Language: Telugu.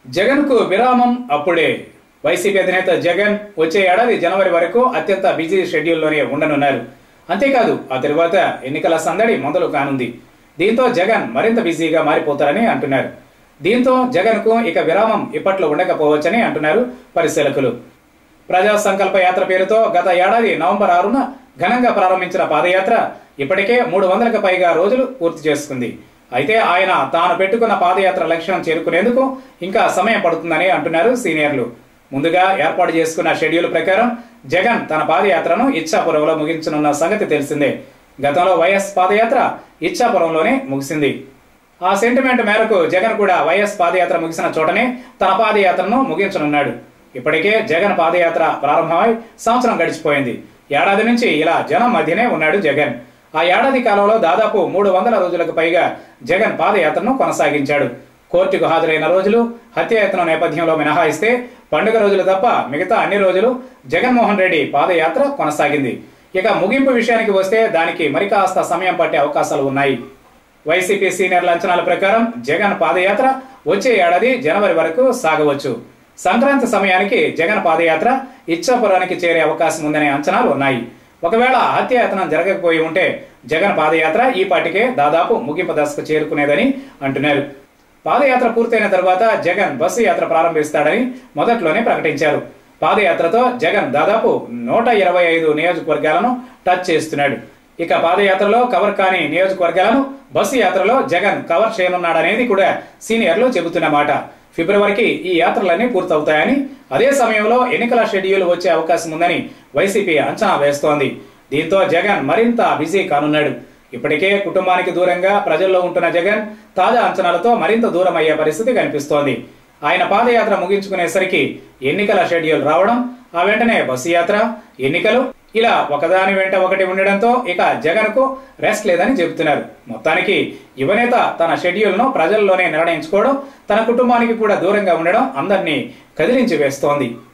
జగన్కు విరామం అప్పుడే వైసీపీ అధినేత జగన్ వచ్చే ఏడాది జనవరి వరకు అత్యంత బిజీ షెడ్యూల్లోనే ఉండనున్నారు అంతేకాదు ఆ తరువాత ఎన్నికల సందడి మొదలు కానుంది దీంతో జగన్ మరింత బిజీగా మారిపోతారని అంటున్నారు దీంతో జగన్కు ఇక విరామం ఇప్పట్లో ఉండకపోవచ్చని అంటున్నారు పరిశీలకులు ప్రజా సంకల్ప యాత్ర పేరుతో గత ఏడాది నవంబర్ ఆరున ఘనంగా ప్రారంభించిన పాదయాత్ర ఇప్పటికే మూడు వందలకు పైగా రోజులు పూర్తి చేసుకుంది అయితే ఆయన తాను పెట్టుకున్న పాదయాత్ర లక్ష్యం చేరుకునేందుకు ఇంకా సమయం పడుతుందని అంటున్నారు సీనియర్లు ముందుగా ఏర్పాటు చేసుకున్న షెడ్యూల్ ప్రకారం జగన్ తన పాదయాత్రను ఇచ్చాపురంలో ముగించనున్న సంగతి తెలిసిందే గతంలో వైఎస్ పాదయాత్ర ఇచ్చాపురంలోనే ముగిసింది ఆ సెంటిమెంట్ మేరకు జగన్ కూడా వైఎస్ పాదయాత్ర ముగిసిన చోటనే తన పాదయాత్రను ముగించనున్నాడు ఇప్పటికే జగన్ పాదయాత్ర ప్రారంభమై సంవత్సరం గడిచిపోయింది ఏడాది నుంచి ఇలా జనం మధ్యనే ఉన్నాడు జగన్ ఆ ఏడాది కాలంలో దాదాపు మూడు వందల రోజులకు పైగా జగన్ పాదయాత్రను కొనసాగించాడు కోర్టుకు హాజరైన రోజులు హత్యాయత్నం నేపథ్యంలో మినహాయిస్తే పండుగ రోజులు తప్ప మిగతా అన్ని రోజులు జగన్మోహన్ రెడ్డి పాదయాత్ర కొనసాగింది ఇక ముగింపు విషయానికి వస్తే దానికి మరి కాస్త సమయం పట్టే అవకాశాలు ఉన్నాయి వైసీపీ సీనియర్ల అంచనాల ప్రకారం జగన్ పాదయాత్ర వచ్చే ఏడాది జనవరి వరకు సాగవచ్చు సంక్రాంతి సమయానికి జగన్ పాదయాత్ర ఇచ్చాపురానికి చేరే అవకాశం ఉందనే అంచనాలు ఉన్నాయి ఒకవేళ హత్యాయత్నం జరగకపోయి ఉంటే జగన్ పాదయాత్ర ఈ పాటికే దాదాపు ముగింపు దశకు చేరుకునేదని అంటున్నారు పాదయాత్ర పూర్తయిన తర్వాత జగన్ బస్సు యాత్ర ప్రారంభిస్తాడని మొదట్లోనే ప్రకటించారు పాదయాత్రతో జగన్ దాదాపు నూట ఇరవై ఐదు నియోజకవర్గాలను టచ్ చేస్తున్నాడు ఇక పాదయాత్రలో కవర్ కాని నియోజకవర్గాలను బస్సు యాత్రలో జగన్ కవర్ చేయనున్నాడనేది కూడా సీనియర్లు చెబుతున్న మాట ఫిబ్రవరికి ఈ యాత్రలన్నీ పూర్తవుతాయని అదే సమయంలో ఎన్నికల షెడ్యూల్ వచ్చే అవకాశం ఉందని వైసీపీ అంచనా వేస్తోంది దీంతో జగన్ మరింత బిజీ కానున్నాడు ఇప్పటికే కుటుంబానికి దూరంగా ప్రజల్లో ఉంటున్న జగన్ తాజా అంచనాలతో మరింత దూరం అయ్యే పరిస్థితి కనిపిస్తోంది ఆయన పాదయాత్ర ముగించుకునేసరికి ఎన్నికల షెడ్యూల్ రావడం ఆ వెంటనే బస్సు యాత్ర ఎన్నికలు ఇలా ఒకదాని వెంట ఒకటి ఉండడంతో ఇక జగన్ కు రెస్ట్ లేదని చెబుతున్నారు మొత్తానికి యువనేత తన షెడ్యూల్ ను ప్రజల్లోనే నిర్ణయించుకోవడం తన కుటుంబానికి కూడా దూరంగా ఉండడం అందరినీ కదిలించి వేస్తోంది